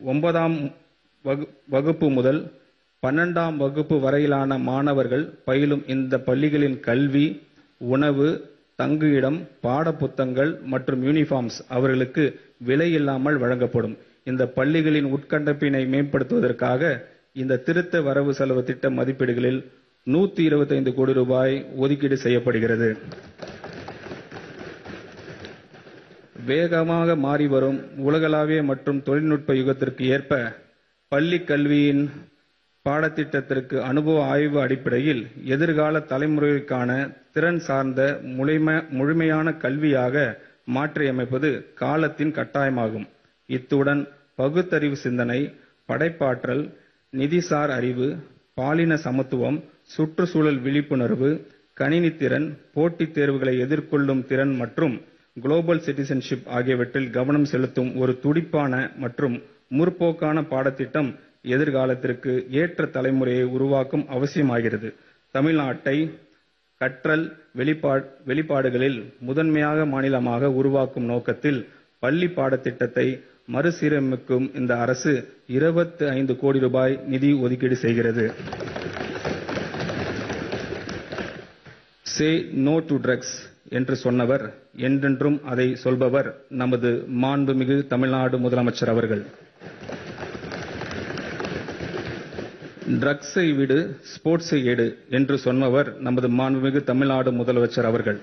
ஒன்பதாம் வகுப்பு முதல் பன்னெண்டாம் வகுப்பு வரையிலான மாணவர்கள் பயிலும் இந்த பள்ளிகளின் கல்வி, உணவு, தங்குமிடம், பாடப்புத்தகங்கள் மற்றும் யூனிபார்ம்ஸ் அவர்களுக்கு விலையில்லாமல் வழங்கப்படும். இந்த பள்ளிகளின் உட்கட்டமைப்பினை மேம்படுத்துவதற்காக இந்த திருத்த வரவு செலவு திட்ட மதிப்பீடுகளில் நூத்தி இருபத்தைந்து கோடி ரூபாய் ஒதுக்கீடு செய்யப்படுகிறது. வேகமாக மாறிவரும் உலகளாவிய மற்றும் தொழில்நுட்ப யுகத்திற்கு ஏற்ப பள்ளிக் கல்வியின் பாடத்திட்டத்திற்கு அனுபவ ஆய்வு அடிப்படையில் எதிர்கால தலைமுறைகளுக்கான திறன் சார்ந்த முழுமையான கல்வியாக மாற்றியமைப்பது காலத்தின் கட்டாயமாகும். இத்துடன் பகுத்தறிவு சிந்தனை, படைப்பாற்றல், நிதிசார் அறிவு, பாலின சமத்துவம், சுற்றுச்சூழல் விழிப்புணர்வு, கணினித் திறன், போட்டித் தேர்வுகளை எதிர்கொள்ளும் திறன் மற்றும் குளோபல் சிட்டிசன்ஷிப் ஆகியவற்றில் கவனம் செலுத்தும் ஒரு துடிப்பான மற்றும் முற்போக்கான பாடத்திட்டம் எதிர்காலத்திற்கு ஏற்ற தலைமுறையை உருவாக்கும் அவசியமாகிறது. தமிழ்நாட்டை கற்றல் வெளிப்பாடுகளில் முதன்மையான மாநிலமாக உருவாக்கும் நோக்கத்தில் பள்ளி பாடத்திட்டத்தை மறுசீரமைக்கும் இந்த அரசு இருபத்து ஐந்து கோடி ரூபாய் நிதி ஒதுக்கீடு செய்கிறது. சே நோ டு டிரக்ஸ் என்று சொன்னவர் என்றென்றும் அதை சொல்பவர் நமது மாண்புமிகு தமிழ்நாடு முதலமைச்சர் அவர்கள். டிரக்ஸை விடு ஸ்போர்ட்ஸை எடு என்று சொன்னவர் நமது மாண்புமிகு தமிழ்நாடு முதலமைச்சர் அவர்கள்.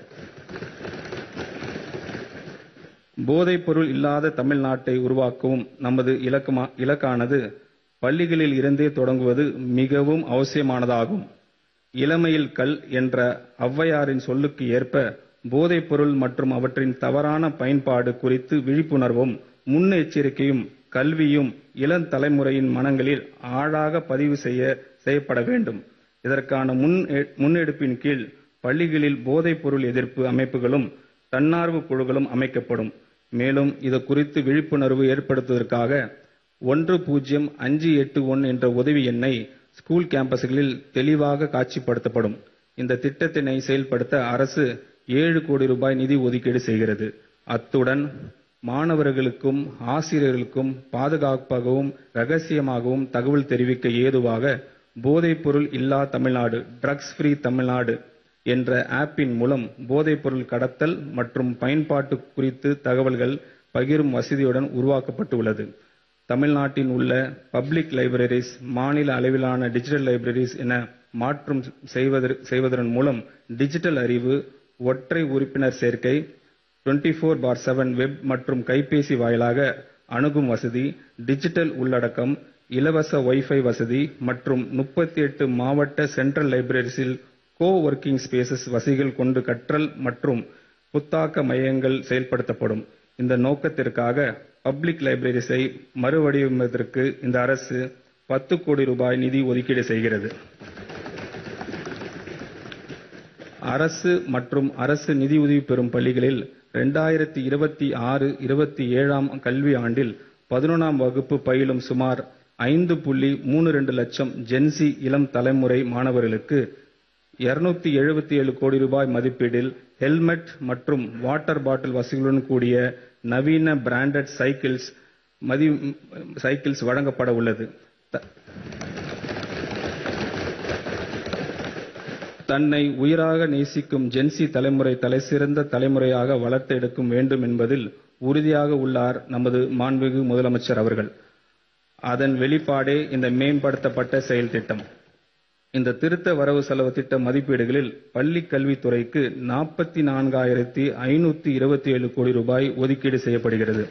போதைப்பொருள் இல்லாத தமிழ்நாட்டை உருவாக்கவும் நமது இலக்கானது பள்ளிகளில் இருந்தே தொடங்குவது மிகவும் அவசியமானதாகும். இளமையில் கல் என்ற ஔவையாரின் சொல்லுக்கு ஏற்ப போதைப்பொருள் மற்றும் அவற்றின் தவறான பயன்பாடு குறித்து விழிப்புணர்வும், முன்னெச்சரிக்கையும், கல்வியும் இளம் தலைமுறையின் மனங்களில் ஆழாக பதிவு செய்யப்பட வேண்டும். இதற்கான முன்னெடுப்பின் கீழ் பள்ளிகளில் போதைப்பொருள் எதிர்ப்பு அமைப்புகளும், தன்னார்வ குழுக்களும் அமைக்கப்படும். மேலும் இது குறித்து விழிப்புணர்வு ஏற்படுத்துவதற்காக ஒன்று பூஜ்ஜியம் அஞ்சு எட்டு ஒன்று என்ற உதவி எண்ணை ஸ்கூல் கேம்பஸ்களில் தெளிவாக காட்சிப்படுத்தப்படும். இந்த திட்டத்தினை செயல்படுத்த அரசு ஏழு கோடி ரூபாய் நிதி ஒதுக்கீடு செய்கிறது. அத்துடன் மாணவர்களுக்கும், ஆசிரியர்களுக்கும் பாதுகாப்பாகவும், ரகசியமாகவும் தகவல் தெரிவிக்க ஏதுவாக போதைப்பொருள் இல்லா தமிழ்நாடு டிரக்ஸ் ஃப்ரீ தமிழ்நாடு என்ற ஆப்பின் மூலம் போதைப்பொருள் கடத்தல் மற்றும் பயன்பாடு குறித்து தகவல்கள் பகிரும் வசதியுடன் உருவாக்கப்பட்டுள்ளது. தமிழ்நாட்டில் உள்ள பப்ளிக் லைப்ரரிஸ் மாநில அளவிலான டிஜிட்டல் லைப்ரரிஸ் என மாற்றம் செய்வதன் மூலம் டிஜிட்டல் அறிவு, ஒற்றை உறுப்பினர் சேர்க்கை, 24/7 வெப் மற்றும் கைபேசி வாயிலாக அணுகும் வசதி, டிஜிட்டல் உள்ளடக்கம், இலவச வைபை வசதி மற்றும் முப்பத்தெட்டு மாவட்ட சென்ட்ரல் லைப்ரரிஸில் கோ ஒர்க்கிங் ஸ்பேசஸ் வசதிகள் கொண்டு கற்றல் மற்றும் புத்தாக்க மையங்கள் செயல்படுத்தப்படும். இந்த நோக்கத்திற்காக பப்ளிக் லைப்ரரிஸை மறுவடிவமைப்பதற்கு இந்த அரசு பத்து கோடி ரூபாய் நிதி ஒதுக்கீடு செய்கிறது. அரசு மற்றும் அரசு நிதியுதவி பெறும் பள்ளிகளில் இரண்டாயிரத்து இருபத்தாறு-இருபத்தேழாம் கல்வியாண்டில் பதினொன்றாம் வகுப்பு பயிலும் சுமார் ஐந்து புள்ளி மூன்று லட்சம் ஜென்-சி இளம் தலைமுறை மாணவர்களுக்கு இருநூற்று எழுபத்தேழு கோடி ரூபாய் மதிப்பீட்டில் ஹெல்மெட் மற்றும் வாட்டர் பாட்டில் வசதிகளுடன் கூடிய நவீன பிராண்டட் சைக்கிள்ஸ் வழங்கப்பட உள்ளது. தன்னை உயிராக நேசிக்கும் ஜென்-சி தலைமுறை தலைசிறந்த தலைமுறையாக வளர்த்தெடுக்க வேண்டும் என்பதில் உறுதியாக உள்ளார் நமது மாண்புமிகு முதலமைச்சர் அவர்கள். அதன் வெளிப்பாடே இந்த மேம்படுத்தப்பட்ட செயல் திட்டம். இந்த திருத்த வரவு செலவு திட்ட மதிப்பீடுகளில் பள்ளிக் கல்வித்துறைக்கு நாற்பத்து நான்காயிரத்து ஐநூற்று இருபத்தேழு கோடி ரூபாய் ஒதுக்கீடு செய்யப்படுகிறது.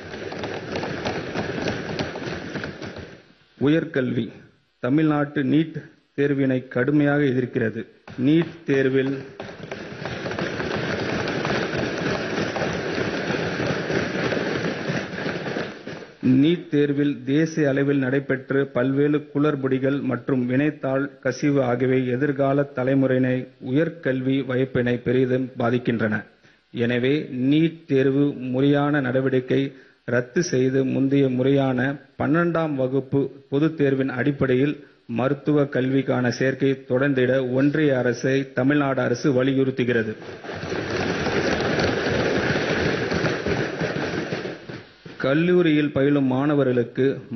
உயர்கல்வி தமிழ்நாடு நீட் தேர்வினை கடுமையாக எதிர்க்கிறது. நீட் தேர்வில் நீட் தேர்வில் தேசிய அளவில் நடைபெற்று பல்வேறு குளறுபடிகள் மற்றும் வினாத்தாள் கசிவு ஆகியவை எதிர்கால தலைமுறையினை உயர்கல்வி வாய்ப்பினை பெரிதும் பாதிக்கின்றன. எனவே நீட் தேர்வு முறையான நடவடிக்கை ரத்து செய்து முந்தைய முறையான பன்னிரண்டாம் வகுப்பு பொதுத் தேர்வின் அடிப்படையில் மருத்துவ கல்விக்கான சேர்க்கை தொடர்ந்திட ஒன்றிய அரசை தமிழ்நாடு அரசு வலியுறுத்துகிறது. கல்லூரியில் பயிலும் மாணவர்களுக்கு